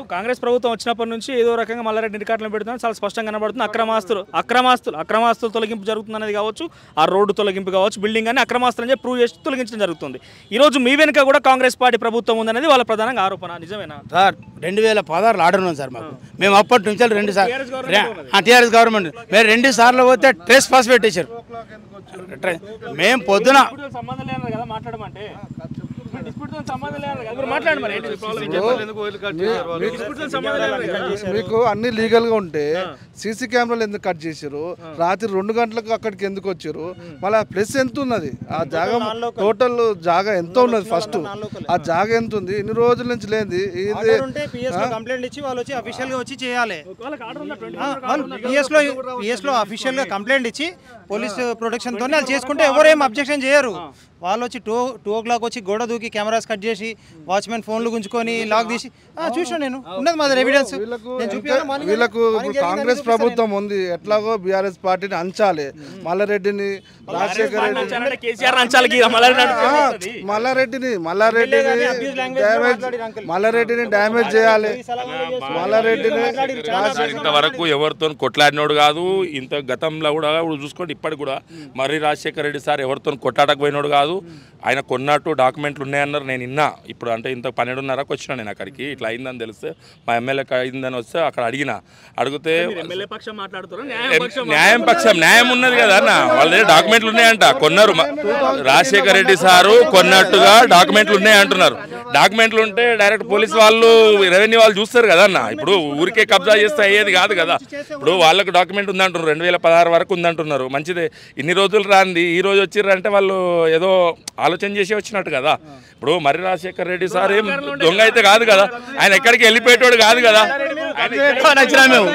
కాంగ్రెస్ ప్రభుత్వం వచ్చినప్పటి నుంచి ఏదో రకంగా మల్లారెడ్డి రికార్డులు పెడుతున్నారు చాలా స్పష్టంగా కనబడుతుంది అక్రమాస్తులు అక్రమాస్తులు అక్రమాస్తులు తొలగింపు జరుగుతుంది అనేది కావచ్చు ఆ రోడ్డు తొలగింపు కావచ్చు బిల్డింగ్ అని అక్రమాస్తులు అని చెప్పి ప్రూవ్ చేసి తొలగించడం జరుగుతుంది ఈ రోజు మీ వెనుక కూడా కాంగ్రెస్ పార్టీ ప్రభుత్వం ఉందనేది వాళ్ళ ప్రధానంగా ఆరోపణ నిజమేనా సార్ రెండు వేల పదహారులో ఆర్డర్ ఉంది సార్ మాకు మేము అప్పటి నుంచి రెండు sir TRS government TRS government మేము రెండు సార్లు పోతే ట్రెస్ పాస్ పెట్టేశారు ట్రె- మేము పొద్దున డిస్ప్యూట్తో సంబంధం లేదు కదా మాట్లాడమంటే డిస్ప్యూట్తో సంబంధం లేదు కదా మీరు మాట్లాడండి మరి ఏంటి ప్రాబ్లం డిస్ప్యూట్తో సంబంధం లేదు కదా మీకు అన్ని లీగల్ గా ఉంటే సీసీ కెమెరాలు ఎందుకు కట్ చేశారు రాత్రి రెండు గంటలకు అక్కడికి ఎందుకు వచ్చారు మళ్ళీ ప్లస్ ఎంత ఉన్నది ఆ జాగా టోటల్ జాగా ఎంత ఉన్నది ఫస్ట్ ఆ జాగా ఎంత ఉంది ఇన్ని రోజుల నుంచి లేనిది ఇది ఉంటే పిఎస్ లో కంప్లైంట్ ఇచ్చి వాళ్ళు వచ్చి అఫీషియల్ గా వచ్చి చేయాలి వాళ్ళకి ఆర్డర్ ఉందా ట్వంటీ ఆ, వాళ్ళు పిఎస్ లో పిఎస్ లో అఫీషియల్ గా కంప్లైంట్ ఇచ్చి పోలీస్ ప్రొటెక్షన్ తోనే వాళ్ళు చేసుకుంటే ఎవరు ఏం అబ్జెక్షన్ చేయరు వాళ్ళు వచ్చి టూ టూ ఓ క్లాక్ వచ్చి గోడ దూకి కెమెరాస్ కట్ చేసి వాచ్మెన్ ఫోన్లు గుంజుకొని లాక్ తీసి ఆ, చూసాను నేను ఉన్నది మాది ఎవిడెన్స్ వీళ్ళకు నేను ఇంకా చూపించాను మార్నింగ్ వీళ్ళకు మార్నింగ్ ఇప్పుడు జరిగిందని కాంగ్రెస్ చూపిస్తాను ప్రభుత్వం ఉంది ఎట్లాగో బీఆర్ఎస్ పార్టీని అంచాలి మల్లారెడ్డిని రాజశేఖర రెడ్డి అంటే కేసీఆర్ అంచాలకి మల్లారెడ్డి నడుపుతుంది. మల్లారెడ్డిని మల్లారెడ్డిని డ్యామేజ్ మల్లారెడ్డిని డ్యామేజ్ చేయాలి మల్లారెడ్డిని సార్ ఇంతవరకు ఎవరితో కొట్లాడినోడు కాదు ఇంత గతంలో కూడా ఇప్పుడు చూసుకోండి ఇప్పటికి కూడా మర్రి రాజశేఖర రెడ్డి సార్ ఎవరితో కొట్టాడకు పోయినోడు కాదు ఆయన కొన్నట్టు డాక్యుమెంట్లు ఉన్నాయన్నారు నేను ఇన్నా ఇప్పుడు అంటే ఇంత పన్నెండున్నరకు వచ్చిన నేను అక్కడికి ఇట్లా అయిందని తెలిస్తే మా ఎమ్మెల్యేకి అయిందని వస్తే అక్కడ అడిగిన అడిగితే ఎమ్మెల్యే పక్షం మాట్లాడుతారు ఎం- న్యాయం పక్షం న్యాయం ఉన్నది కదా అన్న వాళ్ళ దగ్గర డాక్యుమెంట్లు ఉన్నాయంట కొన్నారు మ- రాజశేఖర రెడ్డి సారు కొన్నట్టుగా డాక్యుమెంట్లు ఉన్నాయి అంటున్నారు డాక్యుమెంట్లు ఉంటే డైరెక్ట్ పోలీస్ వాళ్ళు రెవెన్యూ వాళ్ళు చూస్తారు కదా అన్న ఇప్పుడు ఊరికే కబ్జా చేస్తే అయ్యేది కాదు కదా ఇప్పుడు వాళ్ళకు డాక్యుమెంట్ ఉందంటున్నారు రెండు వేల పదహారు వరకు ఉందంటున్నారు మంచిదే ఇన్ని రోజులు రాంది ఈ రోజు వచ్చిర్రంటే వాళ్ళు ఏదో ఆలోచన చేసి వచ్చినట్టు కదా ఇప్పుడు మర్రి రాజశేఖర రెడ్డి సార్ ఏం దొంగ అయితే కాదు కదా ఆయన ఎక్కడికి వెళ్ళిపోయేటోడు కాదు కదా ఆయన నచ్చినా మేము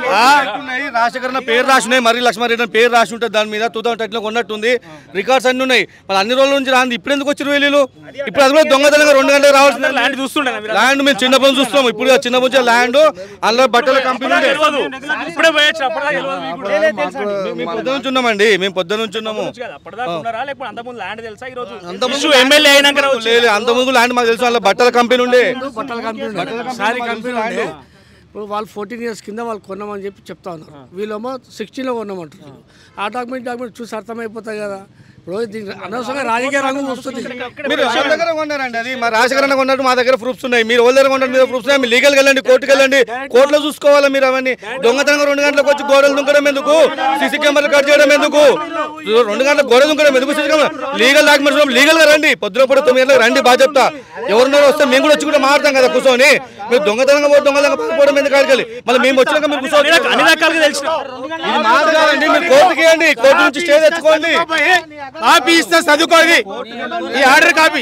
రాజశేఖర్ అన్న పేరు రాసి ఉన్నాయి మరి లక్ష్మారెడ్డి అని పేరు రాసి ఉంటుంది దాని మీద టూ థౌసండ్ థర్టీలో ఉన్నట్టుంది రికార్డ్స్ అన్ని ఉన్నాయి మరి అన్ని రోజుల నుంచి రాంది ఇప్పుడు ఎందుకు వచ్చిన వీళ్ళు ఇప్పుడు అది కూడా దొంగతనంగా రెండు గంటలకు రావాల్సిన ల్యాండ్ చూస్తుండే ల్యాండ్ మేము చిన్నప్పటి నుంచి చూస్తున్నాం ఇప్పుడు కాదు, చిన్నప్పటి నుంచి ల్యాండ్ అందులో బట్టల కంపెనీ ఉండే. ఇప్పుడే పోయొచ్చు అప్పటిదాకా తెలియదు మీకు కూడా. మేము పొద్దున నుంచి ఉన్నామండి మేము పొద్దున నుంచి ఉన్నాము తెలుసు కదా, అప్పటిదాకా ఉన్నారా లేకపోతే అంతకుముందు ల్యాండ్ తెలుసా ఈ రోజు అంతకుముందు ఇష్యూ ఎమ్మెల్యే అయినాక రావచ్చు. లేదు అంత ముందు ల్యాండ్ మాకు తెలుసు అందులో బట్టల కంపెనీ ఉండే బట్టల కంపెనీ ఉండే. శారీ కంపెనీ ఉండే ఇప్పుడు వాళ్ళు ఫోర్టీన్ ఇయర్స్ కింద వాళ్ళు కొన్నామని చెప్పి చెప్తా ఉన్నారు వీళ్ళేమో సిక్స్టీన్లో కొన్నామంటున్నారు ఆ డాక్యుమెంట్ డాక్యుమెంట్ చూసి అర్థమైపోతాయి కదా ఇప్పుడు దీనికి అనవసరంగా రాజకీయ రంగం వస్తుంది మీరు ఎవరి దగ్గర కొన్నారండి అది మా రాజకీయ కొన్నట్టు మా దగ్గర ప్రూఫ్స్ ఉన్నాయి మీరు ఎవరి దగ్గర కొన్నట్టు మీద ప్రూఫ్స్ ఉన్నాయి మీరు లీగల్కి వెళ్ళండి కోర్టుకి వెళ్ళండి కోర్టులో చూసుకోవాలా మీరు అవన్నీ దొంగతనంగా రెండు గంటలకు వచ్చి గోడలు దుంకడం ఎందుకు సీసీ కెమెరాలు కట్ చేయడం ఎందుకు రెండు గంటలకు గోడ దుంకడం ఎందుకు CC camera legal documents legal గా రండి పొద్దున పూట తొమ్మిది గంటలకు రండి బాగా చెప్తా ఎవరున్నారో వస్తే మేము కూడా వచ్చి కూడా మాట్లాడతాం కదా కూర్చొని మీరు దొంగతనంగా పోయి దొంగతనంగా పారిపోవడం ఎందుకు అడగాలి మళ్ళీ మేము వచ్చినాక మీరు కూర్చోవచ్చు అన్ని రకాలుగా తెలిసిన ఇది మాది కాదండి మీరు కోర్టుకి ఇవ్వండి కోర్టు నుంచి స్టే తెచ్చుకోండి కాపీ ఇస్తే చదువుకోది ఈ ఆర్డర్ కాపీ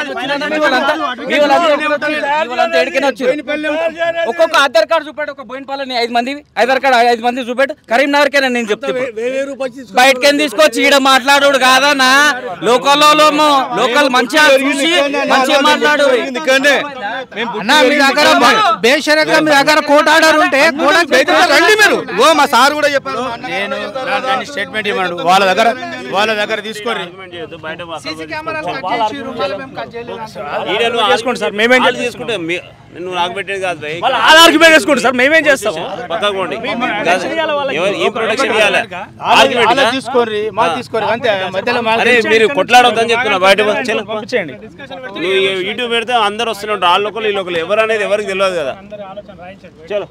ఒక్కొక్క ఆధార్ కార్డు చూపెట్టు ఒక బోయినపాలని ఐదు మంది ఆధార్ కార్డు ఐదు మంది చూపెట్టు కరీంనగర్కే నేను చెప్తే వెయ్యి రూపాయలు తీసుకొని బయటకి తీసుకొచ్చి ఈడ మాట్లాడు కాదన్నా లోకల్లో లోకల్ మంచిగా చూసి మంచిగా మాట్లాడు ఇక్కడనే మేము అన్న మీ దగ్గర బేషరత్గా మీ దగ్గర కోర్టు ఆర్డర్ ఉంటే కోర్టు బయట రండి మీరు ఓ మా సార్ కూడా చెప్పారు నేను దాన్ని స్టేట్మెంట్ ఇవ్వడు వాళ్ళ దగ్గర వాళ్ళ దగ్గర తీసుకోండి ఈడే నువ్వు చేసుకోండి సార్ మేమేం వాళ్ళు తీసుకుంటే మీ- నువ్వు నాకు పెట్టేది కాదు భయ్. వాళ్ళు ఆల్ ఆర్గ్యుమెంట్ చేసుకోండి సార్ మేమేం చేస్తాము పక్కకు పోండి. ప్రొటెక్షన్ ఇవ్వాలి వాళ్ళకి. ఎవరు- ఏం ప్రొటెక్షన్ ఇవ్వాలి ఆర్గ్యుమెంట్ వాళ్ళ తీసుకోర్రి మా తీసుకోర్రి అంతే మధ్యలో మా అరే మీరు కొట్లాడొద్దని చెప్తున్నా బయట పో- చలో. పంపించేయండి నువ్వు ఈ యూట్యూబ్ పెడితే అందరు వస్తున్నారు వాళ్ళ ఒకరు వీళ్ళ ఒకరు ఎవరు అనేది ఎవరికి తెలియదు కదా చలో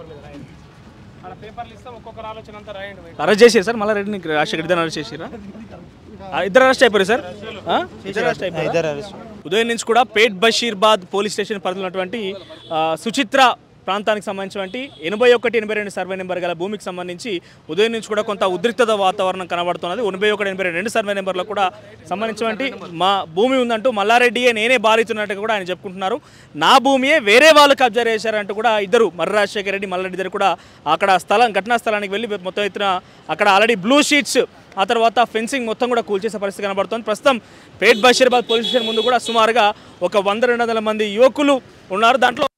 అరెస్ట్ చేసారు సార్ మళ్ళీ రెడ్డిని రాజశేఖర్ ఇద్దరు అరెస్ట్ చేసిరా ఇద్దరు అరెస్ట్ అయిపోయారు సార్ ఆ? ఇద్దరు అరెస్ట్ అయిపోయారు ఉదయం నుంచి కూడా పేట్ బషీర్బాద్ పోలీస్ స్టేషన్ పరిధిలో ఉన్నటువంటి ఆ, సుచిత్ర ప్రాంతానికి సంబంధించినటువంటి ఎనభై ఒకటి ఎనభై రెండు సర్వే నెంబర్ గల భూమికి సంబంధించి ఉదయం నుంచి కూడా కొంత ఉద్రిక్తత వాతావరణం కనబడుతున్నది ఎనభై ఒకటి ఎనభై రెండు సర్వే నెంబర్లో కూడా సంబంధించినటువంటి మా భూమి ఉందంటూ మల్లారెడ్డియే నేనే బాధితున్నట్టు కూడా ఆయన చెప్పుకుంటున్నారు నా భూమియే వేరే వాళ్ళు కబ్జా చేశారంటూ కూడా ఇద్దరు మర్రి రాజశేఖర రెడ్డి మల్లారెడ్డి ఇద్దరు కూడా అక్కడ స్థలం ఘటనా స్థలానికి వెళ్ళి మొత్తం ఎత్తున అక్కడ ఆల్రెడీ బ్లూ షీట్స్ ఆ తర్వాత ఫెన్సింగ్ మొత్తం కూడా కూల్చేసే పరిస్థితి కనబడుతుంది ప్రస్తుతం పేట్ బషీర్బాద్ పోలీస్ స్టేషన్ ముందు కూడా సుమారుగా ఒక వంద రెండు వందల మంది యువకులు ఉన్నారు దాంట్లో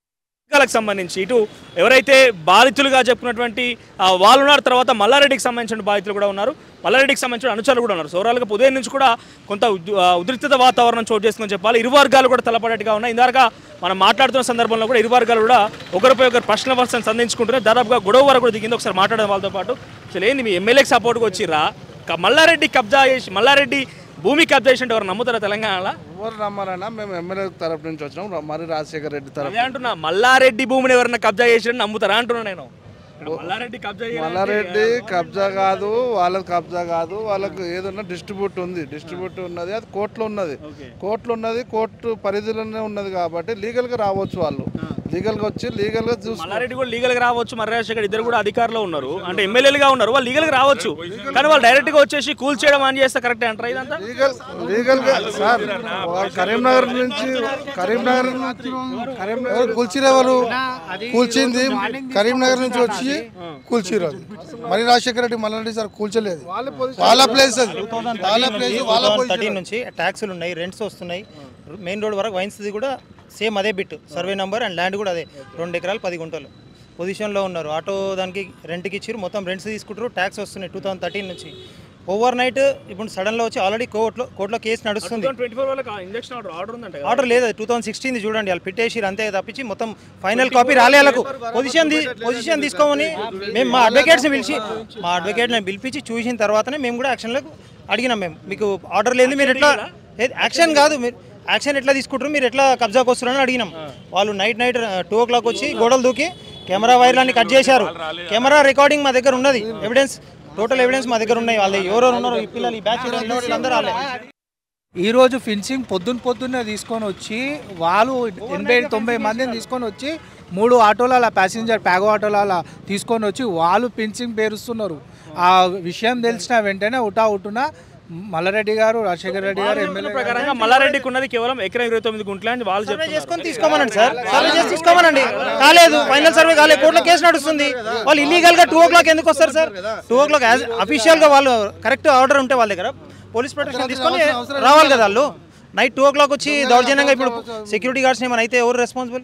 వర్గాలకు సంబంధించి ఇటు ఎవరైతే బాధితులుగా చెప్పుకున్నటువంటి ఆ, వాళ్ళు ఉన్నారు తర్వాత మల్లారెడ్డికి సంబంధించిన బాధితులు కూడా ఉన్నారు మల్లారెడ్డికి సంబంధించిన అనుచరులు కూడా ఉన్నారు సో ఓవరాల్గా ఉదయం నుంచి కూడా కొంత ఉద్- ఆ, ఉద్రిక్తత వాతావరణం చోటు చేసుకుని చెప్పాలి ఇరు వర్గాలు కూడా తలపడేట్టుగా ఉన్నాయి ఇందాక మనం మాట్లాడుతున్న సందర్భంలో కూడా ఇరు వర్గాలు కూడా ఒకరిపై ఒకరు ప్రశ్న వర్షం సంధించుకుంటున్నారు దాదాపుగా గొడవ వరకు కూడా దిగింది ఒకసారి మాట్లాడడం వాళ్ళతో పాటు అసలు ఏంది మీ ఎమ్మెల్యేకి సపోర్ట్గా వచ్చిర్రా క- మల్లారెడ్డి కబ్జా చేసి మల్లారెడ్డి భూమి కబ్జా చేసినట్టు ఎవరు నమ్ముతారా తెలంగాణలో ఎవరు రమ్మారన్నా మేము ఎమ్మెల్యే తరపు నుంచి వచ్చినాం మరి రాజశేఖర రెడ్డి తరపు అదే అంటున్నా మల్లారెడ్డి భూమిని ఎవరైనా కబ్జా చేసి నమ్ముతారా అంటున్నా నేను ఇక్కడ మల్లారెడ్డి కబ్జా చేయాలంటే- మల్లారెడ్డి కబ్జా కాదు వాళ్ళకి కబ్జా కాదు వాళ్ళకు ఏదన్నా డిస్ట్రిబ్యూట్ ఉంది డిస్ట్రిబ్యూట్ ఉన్నది అది కోర్టులో ఉన్నది కోర్టులో ఉన్నది కోర్టు పరిధిలోనే ఉన్నది కాబట్టి లీగల్గా రావచ్చు వాళ్ళు లీగల్గా వచ్చి లీగల్గా చూసి మల్లారెడ్డి కూడా లీగల్ గా రావచ్చు మరి రాజశేఖర్ ఇద్దరు కూడా అధికారంలో ఉన్నారు అంటే ఎమ్మెల్యేలుగా ఉన్నారు వాళ్ళు లీగల్ గా రావచ్చు కానీ వాళ్ళు డైరెక్ట్ గా వచ్చేసి కూల్ చేయడం అని చేస్తే కరెక్ట్ అంటారా ఇదంతా లీగల్ లీగల్గా సార్ వాళ్ళు కరీంనగర్ నుంచి కరీంనగర్ నుంచి కరీంనగర్ కూల్చిరెవరు కూల్చింది కరీంనగర్ నుంచి వచ్చి కూల్చిరు అది మరి రాజశేఖర రెడ్డి మల్లారెడ్డి సార్ కూల్చలేదు వాళ్ళ ప్లేస్ అది వాళ్ళ ప్లేస్ వాళ్ళ థర్టీన్ నుంచి ట్యాక్సులు ఉన్నాయి రెంట్స్ వస్తున్నాయి మెయిన్ రోడ్ వరకు వైన్స్ది కూడా సేమ్ అదే bit survey number and land కూడా అదే రెండు ఎకరాలు పది గుంటలు పొజిషన్లో ఉన్నారు ఆటో దానికి రెంట్కి ఇచ్చారు మొత్తం రెంట్స్ తీసుకుంటారు ట్యాక్స్ వస్తున్నాయి టూ థౌసండ్ థర్టీన్ నుంచి ఓవర్ నైట్ ఇప్పుడు సడన్లో వచ్చి ఆల్రెడీ కోర్టులో కోర్టులో కేసు నడుస్తుంది ట్వంటీ ఫోర్ వాళ్ళకి ఇంజక్షన్ ఆర్డర్ ఆర్డర్ ఉందంట కదా. ఆర్డర్ లేదు టూ థౌసండ్ సిక్స్టీన్ చూడండి వాళ్ళు పెట్టేసి అంతే తప్పించి మొత్తం ఫైనల్ కాపీ రాలే వాళ్ళకు పొజిషన్ పొజిషన్ తీసుకోమని మేము మా అడ్వకేట్స్ని పిలిచి మా అడ్వకేట్ని పిలిపించి చూసిన తర్వాతనే మేము కూడా యాక్షన్లకు అడిగినాం మేము మీకు ఆర్డర్ లేదు మీరు ఎట్లా ఏది యాక్షన్ కాదు మీరు యాక్షన్ ఎట్లా తీసుకుంటారు మీరు ఎట్లా కబ్జాకి వస్తున్నారని అడిగినాం వాళ్ళు night night two o'clock వచ్చి గోడలు దూకి కెమెరా వైర్లన్నీ కట్ చేశారు కెమెరా రికార్డింగ్ మా దగ్గర ఉన్నది ఎవిడెన్స్ టోటల్ ఎవిడెన్స్ మా దగ్గర ఉన్నాయి వాళ్ళు ఎవరెవరు ఉన్నారు ఈ పిల్లలు ఈ బ్యాచ్ వీళ్ళందరూ వాళ్ళే ఈ రోజు ఫిన్సింగ్ పొద్దున్న పొద్దున్నే తీసుకొని వచ్చి వాళ్ళు ఎనభై తొంభై మందిని తీసుకొని వచ్చి మూడు ఆటోల ప్యాసింజర్ ప్యాగో ఆటోల తీసుకొని వచ్చి వాళ్ళు ఫిన్సింగ్ పేరుస్తున్నారు ఆ విషయం తెలిసిన వెంటనే ఉటా ఉటున మల్లారెడ్డి గారు రాజశేఖర రెడ్డి గారు ఎమ్మెల్యే ప్రకారంగా మల్లారెడ్డికి ఉన్నది కేవలం ఎకరం ఇరవై తొమ్మిది గుంటలు అని వాళ్ళు సర్వే చెప్తున్నారు చేసుకొని తీసుకోమనండి సార్ సర్వే చేసి తీసుకోమనండి కాలేదు ఫైనల్ సర్వే కాలేదు కోర్టులో కేసు నడుస్తుంది వాళ్ళు ఇల్లీగల్ గా టూ ఓ క్లాక్ ఎందుకు వస్తారు sir two o'clock official గా వాళ్ళు కరెక్ట్ ఆర్డర్ ఉంటే వాళ్ళ దగ్గర పోలీస్ ప్రొటెక్షన్ తీసుకొని రావాలి కదా వాళ్ళు నైట్ టూ ఓ క్లాక్ వచ్చి దౌర్జన్యంగా ఇప్పుడు సెక్యూరిటీ గార్డ్స్ ఏమైనా అయితే ఎవరు రెస్పాన్సిబుల్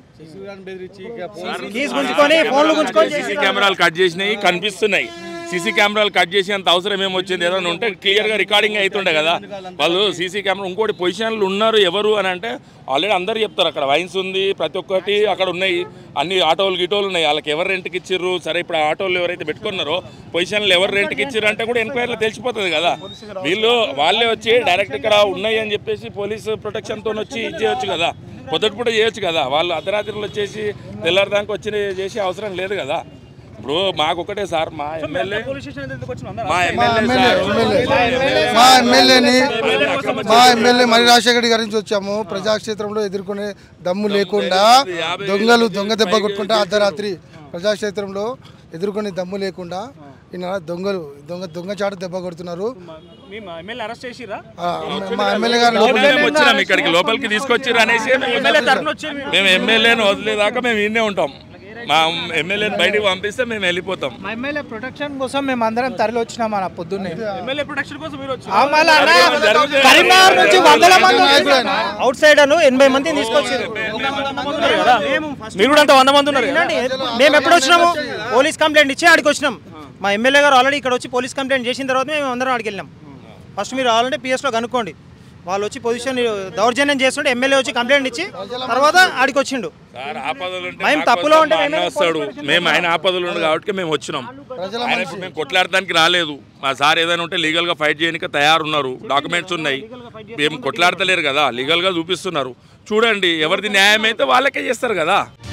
కీస్ గుంజుకొని ఫోన్లు గుంజుకొని సీసీ కెమెరాలు కట్ చేసినాయి కనిపిస్తున్నాయి సీసీ కెమెరాలు కట్ చేసేంత అవసరం ఏమొచ్చింది ఏదైనా ఉంటే క్లియర్గా రికార్డింగ్ అవుతుండే కదా వాళ్ళు సీసీ కెమెరా ఇంకోటి పొజిషన్లు ఉన్నారు ఎవరు అని అంటే ఆల్రెడీ అందరు చెప్తారు అక్కడ వైన్స్ ఉంది ప్రతి ఒక్కటి అక్కడ ఉన్నాయి అన్ని ఆటోలు గిటోలు ఉన్నాయి వాళ్ళకి ఎవరు రెంట్కి ఇచ్చిర్రు సరే ఇప్పుడు ఆ ఆటోలు ఎవరైతే పెట్టుకున్నారో పొజిషన్లు ఎవరు రెంట్కి ఇచ్చిర్రు అంటే కూడా ఎంక్వైరీలో తెలిసిపోతుంది కదా వీళ్ళు వాళ్ళే వచ్చి డైరెక్ట్ ఇక్కడ ఉన్నాయి అని చెప్పేసి పోలీసు ప్రొటెక్షన్తో వచ్చి ఇది చేయొచ్చు కదా పొద్దుటిపూట చేయొచ్చు కదా వాళ్ళు అర్ధరాత్రులు వచ్చేసి తెల్లారిదానికి వచ్చి చేసే అవసరం లేదు కదా ఇప్పుడు మాకు ఒకటే సార్ మా ఎమ్మెల్యే పోలీస్ స్టేషన్ ఎందుకు వచ్చినాం అందరూ? మా ఎమ్మెల్యే సార్ మా ఎమ్మెల్యేని మా ఎమ్మెల్యే మరి రాజశేఖర రెడ్డి గారి నుంచి వచ్చాము ప్రజాక్షేత్రంలో ఎదుర్కొనే దమ్ము లేకుండా దొంగలు దొంగ దెబ్బ కొట్టుకుంటా అర్ధరాత్రి ప్రజాక్షేత్రంలో ఎదుర్కొనే దమ్ము లేకుండా ఈయన దొంగలు దొంగ దొంగ చాటు దెబ్బ కొడుతున్నారు మీ మా ఎమ్మెల్యే అరెస్ట్ చేసిరా ఆ, మా ఎమ్మెల్యే గారు లోపలికి మేము వచ్చినాం ఇక్కడికి లోపలికి తీసుకొచ్చిర్రు అనేసి మేము ఎమ్మెల్యే తరఫున వచ్చి మేము ఎమ్మెల్యేని వదిలేదాకా మేము ఇన్నే ఉంటాం మా ఎమ్మెల్యేని బయటికి పంపిస్తే మేము వెళ్ళిపోతాం మా ఎమ్మెల్యే ప్రొటెక్షన్ కోసం మేము అందరం తరలి వచ్చినాం మన పొద్దున్నే ఎమ్మెల్యే ప్రొటెక్షన్ కోసం మీరు వచ్చి ఆ మళ్ళా అన్న, కరీంనగర్ నుంచి వందల మంది వచ్చారు. అవుట్ సైడ్ అను ఎనభై మందిని తీసుకొచ్చారు కదా మీరు కూడా అంత వంద మంది ఉన్నారు కదా? వినండి, మేము ఎప్పుడు వచ్చినాము పోలీస్ కంప్లైంట్ ఇచ్చి ఆడికి వచ్చినాం మా ఎమ్మెల్యే గారు ఆల్రెడీ ఇక్కడ వచ్చి పోలీస్ కంప్లైంట్ చేసిన తర్వాత మేము అందరం ఆడికి వెళ్ళినాం ఫస్ట్ మీరు కావాలంటే పిఎస్లో కనుక్కోండి వాళ్ళు వచ్చి పొజిషన్ దౌర్జన్యం చేస్తుంటే ఎమ్మెల్యే వచ్చి కంప్లైంట్ ఇచ్చి తర్వాత ఆడికి వచ్చిండు సార్ ఆపదలు ఉంటే మేము మా తప్పులో కోసం ఉంటే మా అన్న మేమే వస్తాడు మేము ఆయన ఆపదలు ఉండు కాబట్టి మేము వచ్చినాం ఆయన ఇప్పుడు మేము కొట్లాడటానికి రాలేదు మా సార్ ఏదైనా ఉంటే లీగల్ గా ఫైట్ చేయడానికి తయారున్నారు డాక్యుమెంట్స్ ఉన్నాయి మేము కొట్లాడతలేరు కదా లీగల్ గా చూపిస్తున్నారు చూడండి ఎవరిది న్యాయం అయితే వాళ్ళకే చేస్తారు కదా